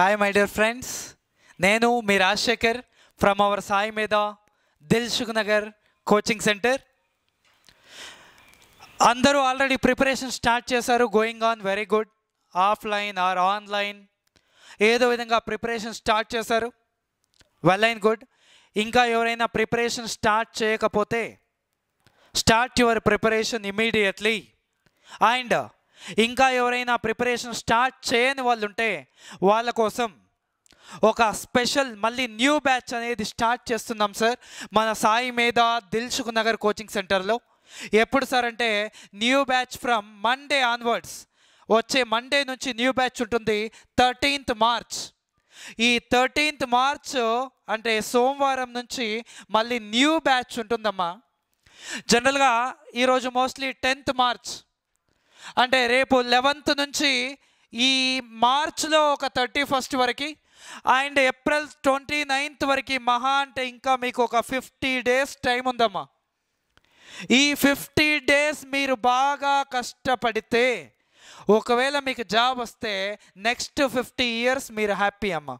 hi my dear friends నేను మీ Rajasekhar from our Sai Medha Dilsukhnagar coaching centre అందరూ already preparation start చేశారు going on very good offline or online ఏదో విధంగా preparation start చేశారు well and good ఇంకా ఎవరైనా ప్రిపరేషన్ స్టార్ట్ చేయకపోతే start your preparation immediately and ఇంకా ఎవరైనా ప్రిపరేషన్ స్టార్ట్ చేయని వాళ్ళు ఉంటే వాళ్ళ కోసం ఒక స్పెషల్ మళ్ళీ న్యూ బ్యాచ్ అనేది స్టార్ట్ చేస్తున్నాం సార్ మన సాయి మీద దిల్సుఖ్ నగర్ కోచింగ్ సెంటర్లో ఎప్పుడు సార్ అంటే new batch from Monday onwards వచ్చే మండే నుంచి న్యూ బ్యాచ్ ఉంటుంది థర్టీన్త్ మార్చ్ ఈ థర్టీన్త్ మార్చ్ అంటే సోమవారం నుంచి మళ్ళీ న్యూ బ్యాచ్ ఉంటుందమ్మా జనరల్గా ఈరోజు మోస్ట్లీ టెన్త్ మార్చ్ అంటే రేపు లెవెన్త్ నుంచి ఈ మార్చ్లో ఒక థర్టీ ఫస్ట్ వరకు అండ్ ఏప్రిల్ ట్వంటీ నైన్త్ వరకు మహా అంటే ఇంకా మీకు ఒక ఫిఫ్టీ డేస్ టైం ఉందమ్మా ఈ ఫిఫ్టీ డేస్ మీరు బాగా కష్టపడితే ఒకవేళ మీకు జాబ్ వస్తే నెక్స్ట్ ఫిఫ్టీ ఇయర్స్ మీరు హ్యాపీ అమ్మా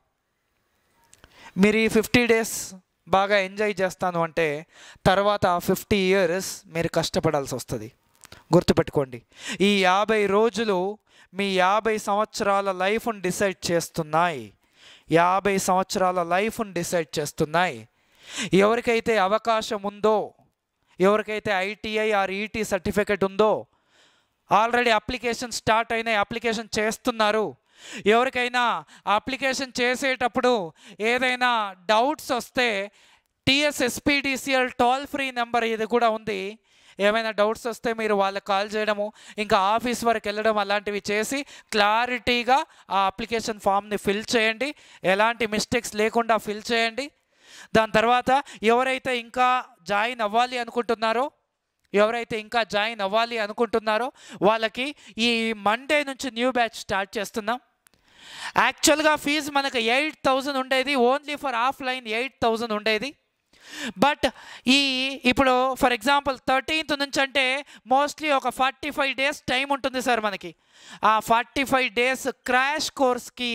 మీరు ఈ ఫిఫ్టీ డేస్ బాగా ఎంజాయ్ చేస్తాను అంటే తర్వాత ఆ ఫిఫ్టీ ఇయర్స్ మీరు కష్టపడాల్సి వస్తుంది గుర్తుపెట్టుకోండి ఈ యాభై రోజులు మీ యాభై సంవత్సరాల లైఫ్ని డిసైడ్ చేస్తున్నాయి యాభై సంవత్సరాల లైఫ్ని డిసైడ్ చేస్తున్నాయి ఎవరికైతే అవకాశం ఉందో ఎవరికైతే ఐటీఐ ఆర్ ఈటీ సర్టిఫికెట్ ఉందో ఆల్రెడీ అప్లికేషన్ స్టార్ట్ అయినాయి అప్లికేషన్ చేస్తున్నారు ఎవరికైనా అప్లికేషన్ చేసేటప్పుడు ఏదైనా డౌట్స్ వస్తే TS SPDCL toll free number ఇది కూడా ఉంది ఏమైనా డౌట్స్ వస్తే మీరు వాళ్ళకి కాల్ చేయడము ఇంకా ఆఫీస్ వరకు వెళ్ళడం అలాంటివి చేసి క్లారిటీగా ఆ అప్లికేషన్ ఫామ్ని ఫిల్ చేయండి ఎలాంటి మిస్టేక్స్ లేకుండా ఫిల్ చేయండి దాని తర్వాత ఎవరైతే ఇంకా జాయిన్ అవ్వాలి అనుకుంటున్నారో ఎవరైతే ఇంకా జాయిన్ అవ్వాలి అనుకుంటున్నారో వాళ్ళకి ఈ మండే నుంచి న్యూ బ్యాచ్ స్టార్ట్ చేస్తున్నాం యాక్చువల్గా ఫీజు మనకు ఎయిట్ థౌజండ్ ఉండేది only for offline eight thousand ఉండేది బట్ ఈ ఇప్పుడు ఫర్ ఎగ్జాంపుల్ థర్టీన్త్ నుంచి అంటే మోస్ట్లీ ఒక ఫార్టీ ఫైవ్ డేస్ టైం ఉంటుంది సార్ మనకి ఆ ఫార్టీ ఫైవ్ డేస్ క్రాష్ కోర్స్కి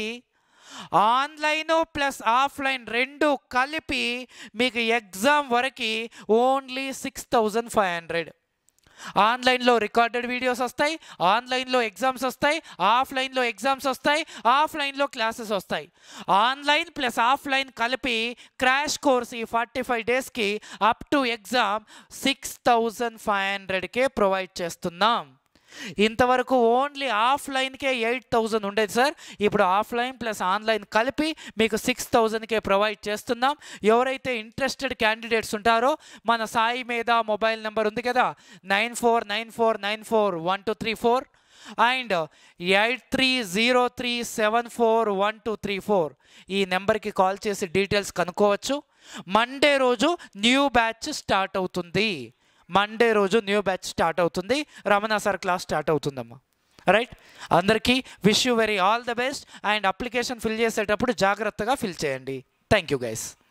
ఆన్లైన్ ప్లస్ ఆఫ్లైన్ రెండు కలిపి మీకు ఎగ్జామ్ వరకు only six thousand five hundred ఆన్లైన్లో రికార్డెడ్ వీడియోస్ వస్తాయి ఆన్లైన్లో ఎగ్జామ్స్ వస్తాయి ఆఫ్లైన్లో ఎగ్జామ్స్ వస్తాయి ఆఫ్లైన్లో క్లాసెస్ వస్తాయి ఆన్లైన్ ప్లస్ ఆఫ్లైన్ కలిపి క్రాష్ కోర్స్ ఈ ఫార్టీ ఫైవ్ డేస్కి up to exam six thousand five హండ్రెడ్కే ప్రొవైడ్ చేస్తున్నాం ఇంతవరకు ఓన్లీ ఆఫ్లైన్కే ఎయిట్ థౌజండ్ ఉండేది సార్ ఇప్పుడు ఆఫ్లైన్ ప్లస్ ఆన్లైన్ కలిపి మీకు సిక్స్ థౌజండ్కే ప్రొవైడ్ చేస్తున్నాం ఎవరైతే ఇంట్రెస్టెడ్ క్యాండిడేట్స్ ఉంటారో మన సాయి మీద మొబైల్ నెంబర్ ఉంది కదా nine four nine four nine four one two three four and eight three zero three seven four one two three four ఈ నెంబర్కి కాల్ చేసి డీటెయిల్స్ కనుక్కోవచ్చు మండే రోజు న్యూ బ్యాచ్ స్టార్ట్ అవుతుంది మండే రోజు న్యూ బ్యాచ్ స్టార్ట్ అవుతుంది Ramana sir class start అవుతుందమ్మా right అందరికీ wish you very all the best and application fill చేసేటప్పుడు జాగ్రత్తగా ఫిల్ చేయండి థ్యాంక్ యూ గైస్